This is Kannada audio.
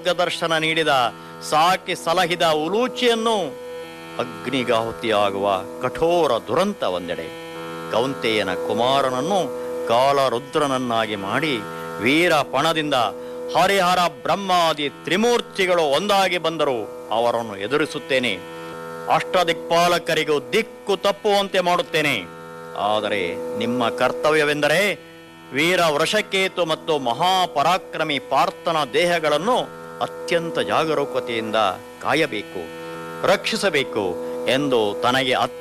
ಮಾರ್ಗದರ್ಶನ ನೀಡಿದ ಸಾಕಿ ಸಲಹಿದ ಉಲೂಚಿಯನ್ನು ಅಗ್ನಿಗಾಹುತಿಯಾಗುವ ಕಠೋರ ದುರಂತ ಒಂದೆಡೆ ಕೌಂತೆಯನ ಕುಮಾರನನ್ನು ಕಾಲರುದ್ರನನ್ನಾಗಿ ಮಾಡಿ ವೀರ ಪಣದಿಂದ ಹರಿಹರ ಬ್ರಹ್ಮಾದಿ ತ್ರಿಮೂರ್ತಿಗಳು ಒಂದಾಗಿ ಬಂದರು ಅವರನ್ನು ಎದುರಿಸುತ್ತೇನೆ ಅಷ್ಟದಿಕ್ಪಾಲಕರಿಗೂ ದಿಕ್ಕು ತಪ್ಪುವಂತೆ ಮಾಡುತ್ತೇನೆ ಆದರೆ ನಿಮ್ಮ ಕರ್ತವ್ಯವೆಂದರೆ ವೀರ ವೃಷಕೇತು ಮತ್ತು ಮಹಾಪರಾಕ್ರಮಿ ಪಾರ್ಥನ ದೇಹಗಳನ್ನು ಅತ್ಯಂತ ಜಾಗರೂಕತೆಯಿಂದ ಕಾಯಬೇಕು ರಕ್ಷಿಸಬೇಕು ಎಂದು ತನಗೆ